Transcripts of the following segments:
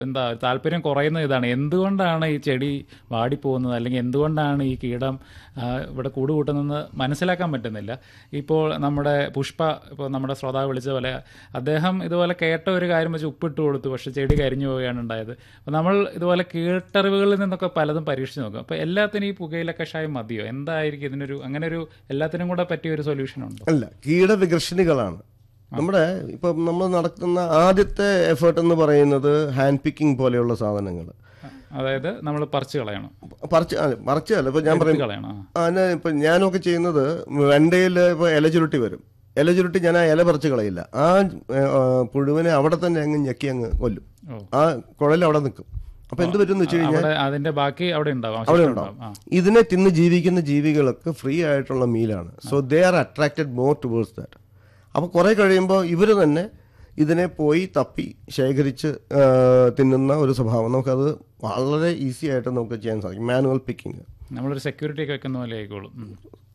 എന്താ താല്പര്യം കുറയുന്ന ഇതാണ് എന്തുകൊണ്ടാണ് ഈ ചെടി വാടിപ്പോകുന്നത് അല്ലെങ്കിൽ എന്തുകൊണ്ടാണ് ഈ കീടം ആ, ഇവിടെ കൂട് കൂട്ടുന്നതെന്ന് മനസ്സിലാക്കാൻ പറ്റുന്നില്ല ഇപ്പോൾ നമ്മുടെ പുഷ്പ ഇപ്പോൾ നമ്മുടെ ശ്രോതാവ് വിളിച്ച പോലെ അദ്ദേഹം ഇതുപോലെ കേട്ട ഒരു കാര്യം വെച്ച് ഉപ്പിട്ട് കൊടുത്തു പക്ഷെ ചെടി കരിഞ്ഞു പോവുകയാണ് ഉണ്ടായത് അപ്പോൾ നമ്മൾ ഇതുപോലെ കേട്ടറിവുകളിൽ നിന്നൊക്കെ പലതും പരീക്ഷിച്ച് നോക്കും അപ്പോൾ എല്ലാത്തിനും ഈ പുകയില കഷായം മതിയോ എന്തായിരിക്കും ഇതിനൊരു അങ്ങനെ ഒരു എല്ലാത്തിനും കൂടെ പറ്റിയ ഒരു സൊല്യൂഷൻ ഉണ്ടോ അല്ല കീടവികർഷിണികളാണ് നമ്മുടെ ഇപ്പം നമ്മൾ നടത്തുന്ന ആദ്യത്തെ എഫേർട്ട് എന്ന് പറയുന്നത് ഹാൻഡ് പിക്കിംഗ് പോലെയുള്ള സാധനങ്ങൾ അതായത് നമ്മൾ പറിച്ചു കളയണം പറിച്ച് ആ, പറിച്ചല്ല ഇപ്പം ഞാൻ പറയും എടുത്ത് കളയണം ആ. അതിന് ഇപ്പം ഞാനൊക്കെ ചെയ്യുന്നത് വെണ്ടയിൽ ഇപ്പോൾ ഇല ചുരുട്ടി വരും ഇല ചുരുട്ടി ഞാൻ ആ ഇല പറിച്ച് കളയില്ല ആ ഏ, ആ, പുഴുവിനെ അവിടെ തന്നെ അങ്ങ് ഞെക്കി അങ്ങ് കൊല്ലും ഓ. ആ കുഴൽ അവിടെ നിൽക്കും അപ്പം എന്ത് പറ്റും എന്ന് വെച്ച് കഴിഞ്ഞാൽ അവിടെ അതിന്റെ ബാക്കി അവിടെ ഉണ്ടാവും അവിടെ അവശിഷ്ടം ഉണ്ടാവും ഉണ്ടാവും. ആ. ഇതിനെ തിന്ന് ജീവിക്കുന്ന ജീവികളൊക്കെ ഫ്രീ ആയിട്ടുള്ള മീലാണ് so they are attracted more towards that അപ്പോൾ കുറേ കഴിയുമ്പോൾ ഇവർ തന്നെ ഇതിനെ പോയി തപ്പി ശേഖരിച്ച് ആ, തിന്നുന്ന ഒരു സ്വഭാവം നമുക്കത് വളരെ ഈസി ആയിട്ട് നമുക്ക് ചെയ്യാൻ സാധിക്കും മാനുവൽ പിക്കിങ് നമ്മളൊരു സെക്യൂരിറ്റി ഒക്കെ വെക്കുന്ന പോലെ ആയിക്കോളും ഉം.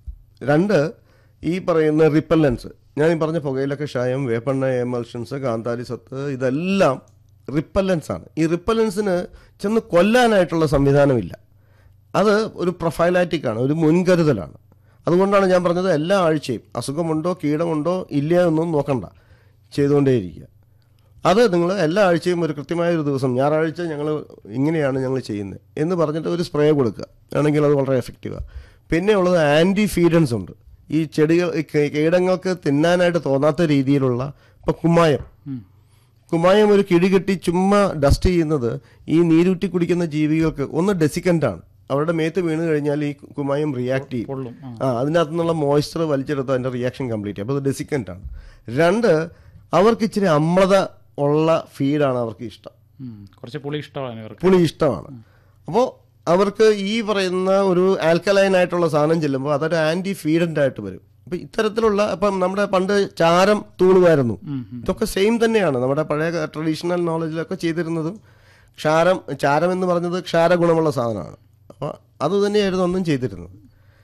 രണ്ട് ഈ പറയുന്ന റിപ്പല്ലൻസ് ഞാൻ ഈ പറഞ്ഞ പുകയില കഷായം വേപ്പെണ്ണ എമൽഷൻസ് കാന്താരി സത്ത് ഇതെല്ലാം റിപ്പല്ലൻസ് ആണ് ഈ റിപ്പല്ലൻസിന് ചെന്ന് കൊല്ലാനായിട്ടുള്ള സംവിധാനമില്ല അത് ഒരു പ്രൊഫൈലാറ്റിക് ആണ് ഒരു മുൻകരുതലാണ് അതുകൊണ്ടാണ് ഞാൻ പറഞ്ഞത് എല്ലാ ആഴ്ചയും അസുഖമുണ്ടോ കീടമുണ്ടോ ഇല്ല എന്നൊന്നും നോക്കണ്ട ചെയ്തുകൊണ്ടേയിരിക്കുക അത് നിങ്ങൾ എല്ലാ ആഴ്ചയും ഒരു കൃത്യമായ ഒരു ദിവസം ഞായറാഴ്ച ഞങ്ങൾ ഇങ്ങനെയാണ് ഞങ്ങൾ ചെയ്യുന്നത് എന്ന് പറഞ്ഞിട്ട് ഒരു സ്പ്രേ കൊടുക്കുക ആണെങ്കിൽ അത് വളരെ എഫക്റ്റീവാണ് പിന്നെ ഉള്ളത് ആൻറ്റി ഫീഡൻസ് ഉണ്ട് ഈ ചെടികൾ ഈ കീ- കീടങ്ങൾക്ക് തിന്നാനായിട്ട് തോന്നാത്ത രീതിയിലുള്ള ഇപ്പം കുമ്മായം ഉം. കുമ്മായം ഒരു കിഴി കെട്ടി ചുമ്മാ ഡസ്റ്റ് ചെയ്യുന്നത് ഈ നീരൂറ്റി കുടിക്കുന്ന ജീവികൾക്ക് ഒന്ന് ഡെസിക്കൻ്റ് ആണ് അവരുടെ മേത്ത് വീണ് കഴിഞ്ഞാൽ ഈ കുമ്മായം റിയാക്ട് ചെയ്യും പൊള്ളും ആ. ആ അതിനകത്തു നിന്നുള്ള മോയ്സ്ചർ വലിച്ചെടുത്ത് അതിൻ്റെ റിയാക്ഷൻ കംപ്ലീറ്റ് ചെയ്യും അപ്പോൾ അത് ഡെസിക്കൻ്റ് ആണ് രണ്ട് അവർക്ക് ഇച്ചിരി അമ്ലത ഉള്ള ഫീഡാണ് അവർക്ക് ഇഷ്ടം ഉം. കുറച്ച് പുളി ഇഷ്ടമാണ് ഇവർക്ക് പുളി ഇഷ്ടമാണ് അപ്പോൾ അവർക്ക് ഈ പറയുന്ന ഒരു ആൽക്കലൈൻ ആയിട്ടുള്ള സാധനം ചെല്ലുമ്പോൾ അതൊരു ആൻറ്റി ഫീഡൻ്റ് ആയിട്ട് വരും അപ്പം ഇത്തരത്തിലുള്ള ഇപ്പം നമ്മുടെ പണ്ട് ചാരം തൂളുമായിരുന്നു ഇതൊക്കെ സെയിം തന്നെയാണ് നമ്മുടെ പഴയ ട്രഡീഷണൽ നോളജിലൊക്കെ ചെയ്തിരുന്നതും ക്ഷാരം ചാരം എന്ന് പറഞ്ഞത് ക്ഷാരഗുണമുള്ള സാധനമാണ് അപ്പോൾ അത് തന്നെയായിരുന്നു അന്നും ചെയ്തിരുന്നത്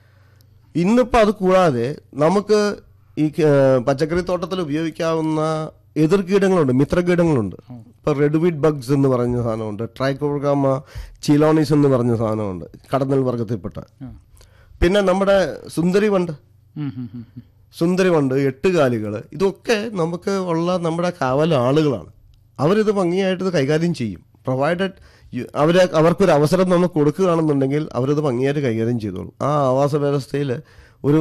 ഇന്നിപ്പോൾ അത് കൂടാതെ നമുക്ക് ഈ ഏഹ്, പച്ചക്കറി തോട്ടത്തിൽ ഉപയോഗിക്കാവുന്ന എതിർകീടങ്ങളുണ്ട് മിത്രകീടങ്ങളുണ്ട് ഇപ്പോൾ റെഡ്വിഡ് ബഗ്സ് എന്ന് പറഞ്ഞ സാധനമുണ്ട് ട്രൈക്കോഗാമ ചിലോണിസ് എന്ന് പറഞ്ഞ സാധനമുണ്ട് കടന്നൽ വർഗത്തിൽപ്പെട്ട ആ. പിന്നെ നമ്മുടെ സുന്ദരി വണ്ട് ഉം, ഉം, ഉം, ഉം. സുന്ദരി വണ്ട് എട്ടുകാലികൾ ഇതൊക്കെ നമുക്ക് ഉള്ള നമ്മുടെ കാവൽ ആളുകളാണ് അവരിത് ഭംഗിയായിട്ട് ഇത് കൈകാര്യം ചെയ്യും പ്രൊവൈഡഡ് അവർ അവർക്കൊരു അവസരം നമ്മൾ കൊടുക്കുകയാണെന്നുണ്ടെങ്കിൽ അവരിത് ഭംഗിയായിട്ട് കൈകാര്യം ചെയ്തോളും ആ ആവാസ വ്യവസ്ഥയിൽ ഒരു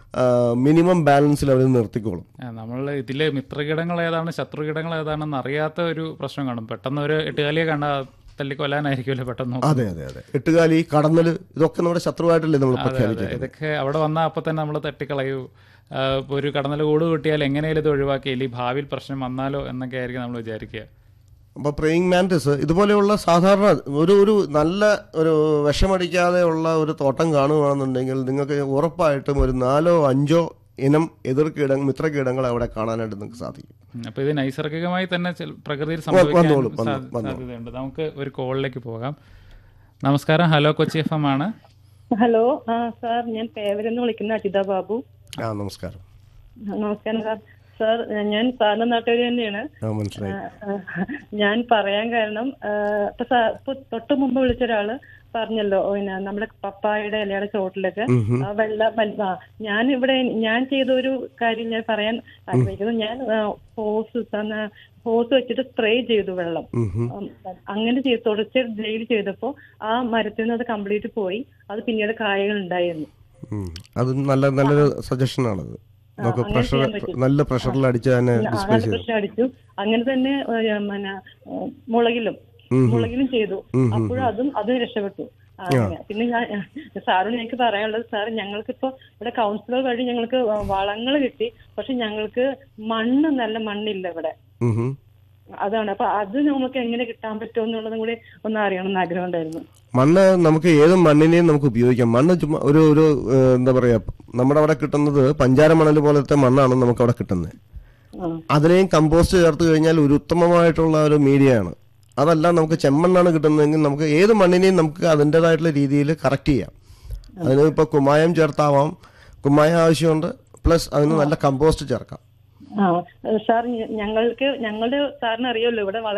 മിനിമം ബാലൻസിൽ അവർ നിർത്തിക്കോളും ആ, നമ്മൾ ഇതിലെ മിത്രകീടങ്ങൾ ഏതാണ് ശത്രുകീടങ്ങൾ ഏതാണെന്ന് അറിയാത്ത ഒരു പ്രശ്നം കാണും പെട്ടെന്ന് ഒരു എട്ടുകാലിയെ കണ്ട തല്ലിക്കൊല്ലാനായിരിക്കുമല്ലോ പെട്ടെന്ന് നോക്കുന്നത്. അതെ അതെ അതെ എട്ടുകാലി കടന്നൽ ഇതൊക്കെ നമ്മുടെ ശത്രുവായിട്ടല്ലേ നമ്മൾ അതെ, പ്രഖ്യാപിക്കുന്നത് ഇതൊക്കെ അവിടെ വന്നാൽ അപ്പം തന്നെ നമ്മൾ തട്ടിക്കളയൂ ആ, ഇപ്പൊ ഒരു കടന്നൽ കൂട് കിട്ടിയാൽ എങ്ങനെയാലും ഇത് ഒഴിവാക്കി അല്ലെങ്കിൽ ഭാവിയിൽ പ്രശ്നം വന്നാലോ എന്നൊക്കെ ആയിരിക്കും നമ്മൾ വിചാരിക്കുക അപ്പോൾ പ്രേയിങ് മാൻറ്റിസ് ഇതുപോലെയുള്ള സാധാരണ ഒരു ഒരു നല്ല ഒരു വിഷമടിക്കാതെ ഉള്ള ഒരു തോട്ടം കാണുകയാണെന്നുണ്ടെങ്കിൽ നിങ്ങൾക്ക് ഉറപ്പായിട്ടും ഒരു നാലോ അഞ്ചോ ഇനം എതിർ കീട മിത്രകീടങ്ങൾ അവിടെ കാണാനായിട്ട് നിങ്ങൾക്ക് സാധിക്കും ഉം, അപ്പൊ ഇത് നൈസർഗികമായി തന്നെ ചില- പ്രകൃതിയിൽ വന്നോളും, സംഭവിക്കാൻ വന്നോളും, സാ- വന്നോളും. സാധ്യതയുണ്ട് നമുക്ക് ഒരു കോളിലേക്ക് പോകാം നമസ്കാരം ഹലോ കൊച്ചി എഫ് എം ആണ് ഹലോ ആ സാർ ഞാൻ പേവരെന്ന് വിളിക്കുന്ന അജിത ബാബു ആ നമസ്കാരം നമസ്കാരം സാർ സാർ ഞാൻ സാറിന്റെ നാട്ടുകാരി തന്നെയാണ് ആ മനസ്സിലായി ആ, ഞാൻ പറയാൻ കാരണം ആ, ഇപ്പൊ സാ- ഇപ്പൊ തൊട്ട് മുമ്പ് വിളിച്ച ഒരാള് പറഞ്ഞല്ലോ പിന്നെ നമ്മുടെ പപ്പായുടെ ഇലയുടെ ചോട്ടിലൊക്കെ ആ വെള്ള മൽ- ആ, ഞാൻ ഇവിടെ ഞാൻ ചെയ്ത ഒരു കാര്യം ഞാൻ പറയാൻ ആഗ്രഹിക്കുന്നു ഞാൻ ഹോസ് ഹോസ് വെച്ചിട്ട് സ്പ്രേ ചെയ്തു വെള്ളം ഉം ഉം. ഉം, അങ്ങനെ ചെയ്ത് തുടച്ച് ഡെയിലി ചെയ്തപ്പോ ആ മരത്തിൽ നിന്ന് അത് കംപ്ലീറ്റ് പോയി അത് പിന്നീട് കായകൾ ഉണ്ടായിരുന്നു ഉം. അത് നല്ല നല്ലൊരു സജഷനാണത് നമുക്ക് അങ്ങനെ പ്രഷർ ചെയ്യാൻ പറ്റും. നല്ല പ്രഷറിൽ അടിച്ച് തന്നെ ഡിസ്പ്ലേ അങ്ങനെ ചെയ്തു പ്രശ്നം അടിച്ചു അങ്ങനെ തന്നെ ഏ, പിന്നെ ഏ, മുളകിലും ഉം ഉം. മുളകിലും ചെയ്തു ഉം ഉം അപ്പോഴും അതും അതും രക്ഷപ്പെട്ടു ആ, അങ്ങനെ. പിന്നെ ഞാൻ സാറിന് എനിക്ക് പറയാനുള്ളത് സാർ ഞങ്ങൾക്കിപ്പോ ഇവിടെ കൗൺസിലർ വഴി ഞങ്ങൾക്ക് വളങ്ങൾ കിട്ടി പക്ഷെ ഞങ്ങൾക്ക് മണ്ണ് നല്ല മണ്ണില്ല ഇവിടെ ഉം ഉം. അതാണ് അപ്പൊ അത് നമുക്ക് എങ്ങനെ കിട്ടാൻ പറ്റുമോ എന്നുള്ളതും കൂടി ഒന്ന് അറിയണം എന്ന് ആഗ്രഹം ഉണ്ടായിരുന്നു മണ്ണ് നമുക്ക് ഏത് മണ്ണിനെയും നമുക്ക് ഉപയോഗിക്കാം മണ്ണ് ചുമ്മാ ഒരു ഒരു ഏഹ്, എന്താ പറയാ നമ്മുടെ അവിടെ കിട്ടുന്നത് പഞ്ചാര മണൽ പോലത്തെ മണ്ണാണ് നമുക്ക് അവിടെ കിട്ടുന്നത് ആ. അതിനെയും കമ്പോസ്റ്റ് ചേർത്ത് കഴിഞ്ഞാൽ ഒരു ഉത്തമമായിട്ടുള്ള ഒരു മീഡിയയാണ് അതല്ല നമുക്ക് ചെമ്മണ്ണാണ് കിട്ടുന്നതെങ്കിൽ നമുക്ക് ഏത് മണ്ണിനെയും നമുക്ക് അതിൻ്റെതായിട്ടുള്ള രീതിയിൽ കറക്റ്റ് ചെയ്യാം അതിന് ഇപ്പോൾ കുമ്മായം ചേർത്താവാം കുമ്മായം ആവശ്യമുണ്ട് പ്ലസ് അതിന് നല്ല കമ്പോസ്റ്റ് ചേർക്കാം ആ സാർ ഞ- ഞങ്ങൾക്ക് ഞങ്ങളുടെ സാറിന് അറിയാമല്ലോ ഇവിടെ വളരെ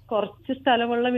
കുറച്ച് സ്ഥലമുള്ള